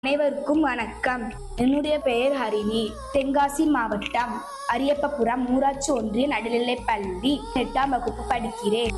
அனைவருக்கும் வணக்கம் என்னுடைய பெயர் ஹரிணி தென்காசி மாவட்டம் அரியப்பபுரம் ஊராட்சி ஒன்றிய நடுநிலைப் பள்ளி எட்டாம் வகுப்பு படிக்கிறேன்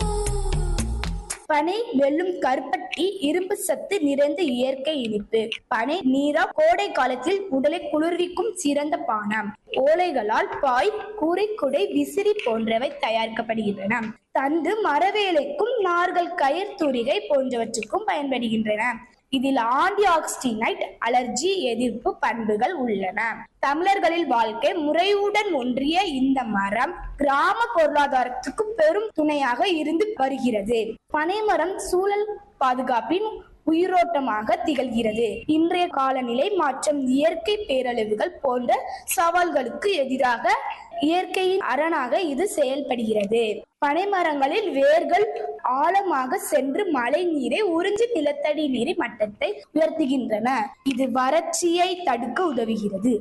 பனை வெல்லும் கருப்பட்டி இரும்பு சத்து நிறைந்த இயற்கை இனிப்பு பனை நீரா கோடை காலத்தில் உடலை குளிர்விக்கும் சிறந்த பானம் ஓலைகளால் பாய் கூரை குடை விசிறி போன்றவை தயாரிக்கப்படுகின்றன தண்டு மரவேலைக்கும் நார்கள் கயிர் தூரிகை போன்றவற்றுக்கும் பயன்படுகின்றன இதில் ஆன்டி ஆக்சிடைட் அலர்ஜி எதிர்ப்பு பண்புகள் உள்ளன தமிழர்களின் வாழ்க்கை முறையுடன் ஒன்றிய இந்த மரம் கிராம பொருளாதாரத்துக்கு பெரும் துணையாக இருந்து வருகிறது பனைமரம் சூழல் பாதுகாப்பின் உயிரோட்டமாக திகழ்கிறது இன்றைய காலநிலை மாற்றம் இயற்கை பேரழிவுகள் போன்ற சவால்களுக்கு எதிராக இயற்கையின் அரணாக இது செயல்படுகிறது பனைமரங்களில் வேர்கள் ஆழமாக சென்று மழை நீரை உறிஞ்சி நிலத்தடி நீரை மட்டத்தை உயர்த்துகின்றன இது வறட்சியை தடுக்க உதவுகிறது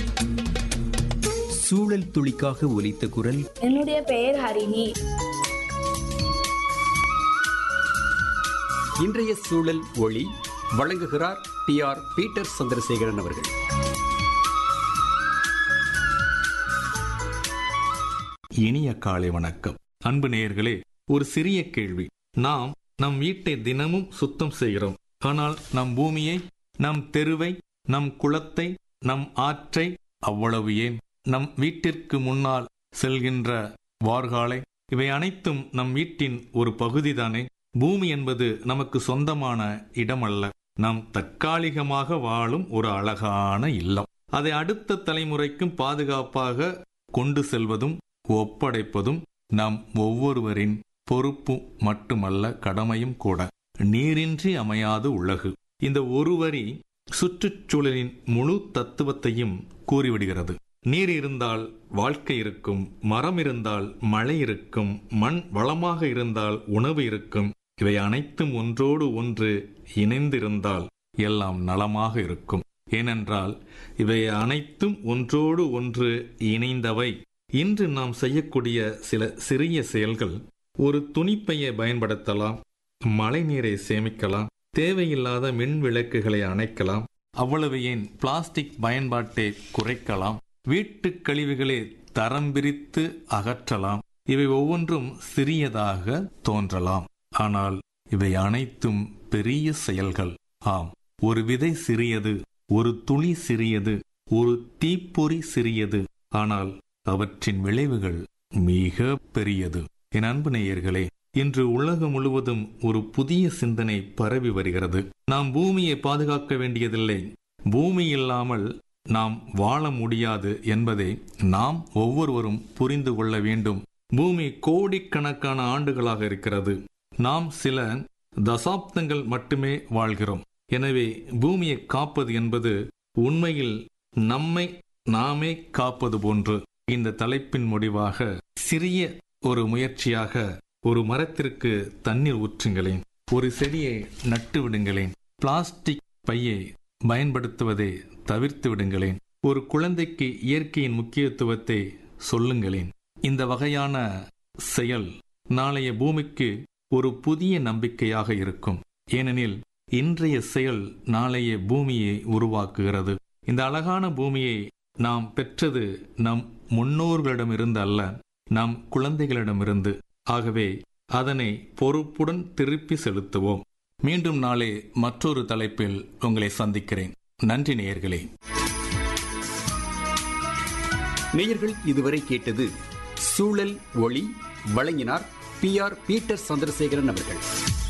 சூழல் துளிக்காக ஒலித்த குரல் என்னுடைய பெயர் ஹரிணி இன்றைய சூழல் ஒளி வழங்குகிறார் பி ஆர் பீட்டர் சந்திரசேகரன் அவர்கள் இனிய காலை வணக்கம் அன்பு நேயர்களே ஒரு சிறிய கேள்வி நாம் நம் வீட்டை தினமும் சுத்தம் செய்கிறோம் ஆனால் நம் பூமியை நம் தெருவை நம் குளத்தை நம் ஆற்றை அவ்வளவு ஏன் நம் வீட்டிற்கு முன்னால் செல்கின்ற வார்காலை இவை அனைத்தும் நம் வீட்டின் ஒரு பகுதிதானே பூமி என்பது நமக்கு சொந்தமான இடமல்ல நாம் தற்காலிகமாக வாழும் ஒரு அழகான இல்லம் அதை அடுத்த தலைமுறைக்கும் பாதுகாப்பாக கொண்டு செல்வதும் ஒப்படைப்பதும் நம் ஒவ்வொருவரின் பொறுப்பு மட்டுமல்ல கடமையும் கூட நீரின்றி அமையாது உலகு இந்த ஒரு வரி சுற்றுச்சூழலின் முழு தத்துவத்தையும் கூறிவிடுகிறது நீர் இருந்தால் வாழ்க்கை இருக்கும் மரம் இருந்தால் மழை இருக்கும் மண் வளமாக இருந்தால் உணவு இருக்கும் இவை அனைத்தும் ஒன்றோடு ஒன்று இணைந்திருந்தால் எல்லாம் நலமாக இருக்கும் ஏனென்றால் இவை அனைத்தும் ஒன்றோடு ஒன்று இணைந்தவை இன்று நாம் செய்யக்கூடிய சில சிறிய செயல்கள் ஒரு துணிப்பையை பயன்படுத்தலாம் மழை நீரை சேமிக்கலாம் தேவையில்லாத மின் விளக்குகளை அணைக்கலாம் அவ்வளவு ஏன் பிளாஸ்டிக் பயன்பாட்டை குறைக்கலாம் வீட்டுக் கழிவுகளை தரம் பிரித்து அகற்றலாம் இவை ஒவ்வொன்றும் சிறியதாக தோன்றலாம் ஆனால் இவை அனைத்தும் பெரிய செயல்கள் ஆம் ஒரு விதை சிறியது ஒரு துளி சிறியது ஒரு தீப்பொறி சிறியது ஆனால் அவற்றின் விளைவுகள் மிக பெரியது என் அன்பு நேயர்களே இன்று உலகம் முழுவதும் ஒரு புதிய சிந்தனை பரவி வருகிறது நாம் பூமியை பாதுகாக்க வேண்டியதில்லை பூமி இல்லாமல் நாம் வாழ முடியாது என்பதை நாம் ஒவ்வொருவரும் புரிந்து கொள்ள வேண்டும் பூமி கோடிக்கணக்கான ஆண்டுகளாக இருக்கிறது நாம் சில தசாப்தங்கள் மட்டுமே வாழ்கிறோம் எனவே பூமியை காப்பது என்பது உண்மையில் நம்மை நாமே காப்பது போன்று இந்த தலைப்பின் முடிவாக சிறிய ஒரு முயற்சியாக ஒரு மரத்திற்கு தண்ணீர் ஊற்றுங்களேன் ஒரு செடியை நட்டு விடுங்களேன் பிளாஸ்டிக் பையை பயன்படுத்துவதை தவிர்த்து விடுங்களேன் ஒரு குழந்தைக்கு இயற்கையின் முக்கியத்துவத்தை சொல்லுங்களேன் இந்த வகையான செயல் நாளைய பூமிக்கு ஒரு புதிய நம்பிக்கையாக இருக்கும் ஏனெனில் இன்றைய செயல் நாளைய பூமியை உருவாக்குகிறது இந்த அழகான பூமியை நாம் பெற்றது நம் முன்னோர்களிடமிருந்து அல்ல நம் குழந்தைகளிடமிருந்து ஆகவே அதனை பொறுப்புடன் திருப்பி செலுத்துவோம் மீண்டும் நாளே மற்றொரு தலைப்பில் உங்களை சந்திக்கிறேன் நன்றி நேயர்களே நேயர்கள் இதுவரை கேட்டது சூழல் ஒளி வழங்கினார் பி ஆர் பீட்டர் சந்திரசேகரன் அவர்கள்